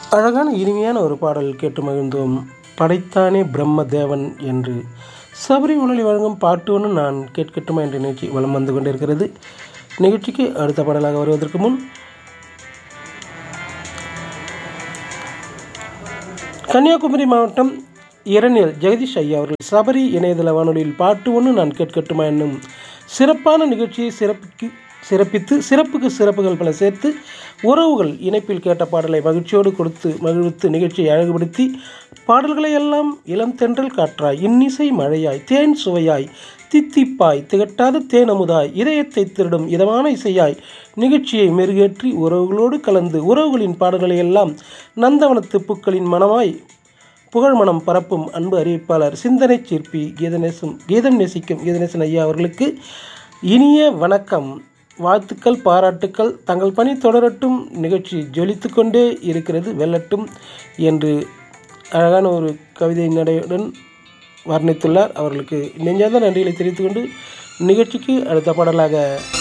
அழகான இனிமையான ஒரு பாடல் கேட்டு மகிழ்ந்தோம் படைத்தானே பிரம்ம தேவன் என்று சபரி உணலி வழங்கும் பாட்டு ஒன்று நான் கேட்கட்டுமா என்ற நிகழ்ச்சி வலம் வந்து கொண்டிருக்கிறது நிகழ்ச்சிக்கு அடுத்த பாடலாக வருவதற்கு முன் கன்னியாகுமரி மாவட்டம் இரணியல் ஜெகதீஷ் ஐயா அவர்கள் சபரி இணையதள வானொலியில் பாட்டு ஒன்று நான் கேட்கட்டுமா என்னும் சிறப்பான நிகழ்ச்சியை சிறப்பிக்கு சிறப்பித்து சிறப்புக்கு சிறப்புகள் பல சேர்த்து உறவுகள் இணைப்பில் கேட்ட பாடலை மகிழ்ச்சியோடு கொடுத்து மகிழ்வித்து நிகழ்ச்சியை அழகுபடுத்தி பாடல்களை எல்லாம் இளம் தென்றல் காற்றாய் இன்னிசை மழையாய் தேன் சுவையாய் தித்திப்பாய் திகட்டாத தேனமுதாய் இதயத்தை திருடும் இதமான இசையாய் நிகழ்ச்சியை மெருகேற்றி உறவுகளோடு கலந்து உறவுகளின் பாடல்களை எல்லாம் நந்தவனத்து பூக்களின் மனமாய் புகழ்மணம் பரப்பும் அன்பு அறிவிப்பாளர் சிந்தனை சிற்பி கீதநேசம் கீதம் நேசிக்கும் கீதநேசன் ஐயா அவர்களுக்கு இனிய வணக்கம் வாழ்த்துக்கள் பாராட்டுக்கள் தங்கள் பணி தொடரட்டும் நிகழ்ச்சி ஜொலித்து கொண்டே இருக்கிறது வெல்லட்டும் என்று அழகான ஒரு கவிதை நடையுடன் வர்ணித்துள்ளார் அவர்களுக்கு நெஞ்சார்ந்த நன்றிகளை தெரிவித்துக்கொண்டு நிகழ்ச்சிக்கு அடுத்த பாடலாக